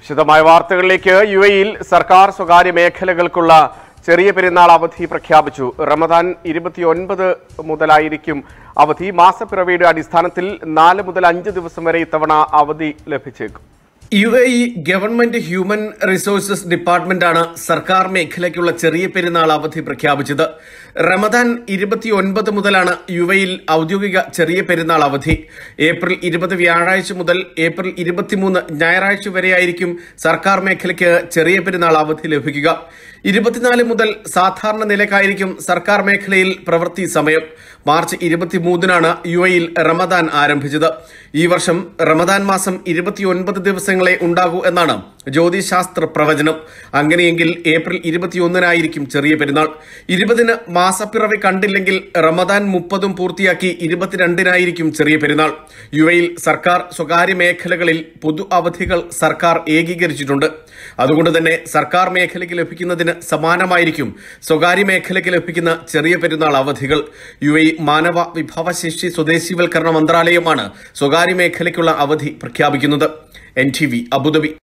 വിശദമായ വാർത്തകളിലേക്ക് യു എയിൽ സർക്കാർ സ്വകാര്യ മേഖലകൾക്കുള്ള ചെറിയ പെരുന്നാൾ അവധി പ്രഖ്യാപിച്ചു റമദാൻ ഇരുപത്തിയൊൻപത് മുതലായിരിക്കും അവധി മാസപ്പിറവിയുടെ അടിസ്ഥാനത്തിൽ നാല് മുതൽ അഞ്ച് ദിവസം വരെ ഇത്തവണ അവധി ലഭിച്ചേക്കും U A E government human resources ഡിപ്പാർട്ട്മെന്റാണ് സർക്കാർ മേഖലയ്ക്കുള്ള ചെറിയ പെരുന്നാൾ അവധി പ്രഖ്യാപിച്ചത് റമദാൻ ഇരുപത്തിയൊൻപത് മുതലാണ് യു എയിൽ ഔദ്യോഗിക ചെറിയ പെരുന്നാൾ അവധി ഏപ്രിൽ ഇരുപത് വ്യാഴാഴ്ച മുതൽ ഏപ്രിൽ ഇരുപത്തിമൂന്ന് ഞായറാഴ്ച വരെയായിരിക്കും സർക്കാർ മേഖലയ്ക്ക് ചെറിയ പെരുന്നാൾ അവധി ലഭിക്കുക ഇരുപത്തിനാല് മുതൽ സാധാരണ നിലക്കായിരിക്കും സർക്കാർ മേഖലയിൽ പ്രവൃത്തി സമയം മാർച്ച് ഇരുപത്തിമൂന്നിനാണ് യു എയിൽ റമദാൻ ആരംഭിച്ചത് ഈ വർഷം റമദാൻ മാസം ഇരുപത്തിയൊൻപത് ദിവസങ്ങളെ ഉണ്ടാകൂ എന്നാണ് ജ്യോതിശാസ്ത്ര പ്രവചനം അങ്ങനെയെങ്കിൽ ഏപ്രിൽ ഇരുപത്തിയൊന്നിനായിരിക്കും ചെറിയ പെരുന്നാൾ ഇരുപതിന് മാസപ്പിറവി കണ്ടില്ലെങ്കിൽ റമദാൻ മുപ്പതും പൂർത്തിയാക്കി ഇരുപത്തിരണ്ടിനായിരിക്കും ചെറിയ പെരുന്നാൾ യു എയിൽ സർക്കാർ സ്വകാര്യ മേഖലകളിൽ പൊതു അവധികൾ സർക്കാർ ഏകീകരിച്ചിട്ടുണ്ട് അതുകൊണ്ട് തന്നെ സർക്കാർ മേഖലയ്ക്ക് ലഭിക്കുന്നതിന് സമാനമായിരിക്കും സ്വകാര്യ മേഖലയ്ക്ക് ലഭിക്കുന്ന ചെറിയ പെരുന്നാൾ അവധികൾ യു എ മാനവ വിഭവശേഷി സ്വദേശീവൽക്കരണ മന്ത്രാലയമാണ് സ്വകാര്യ മേഖലയ്ക്കുള്ള അവധി പ്രഖ്യാപിക്കുന്നത് എൻ ടി വി അബുദാബി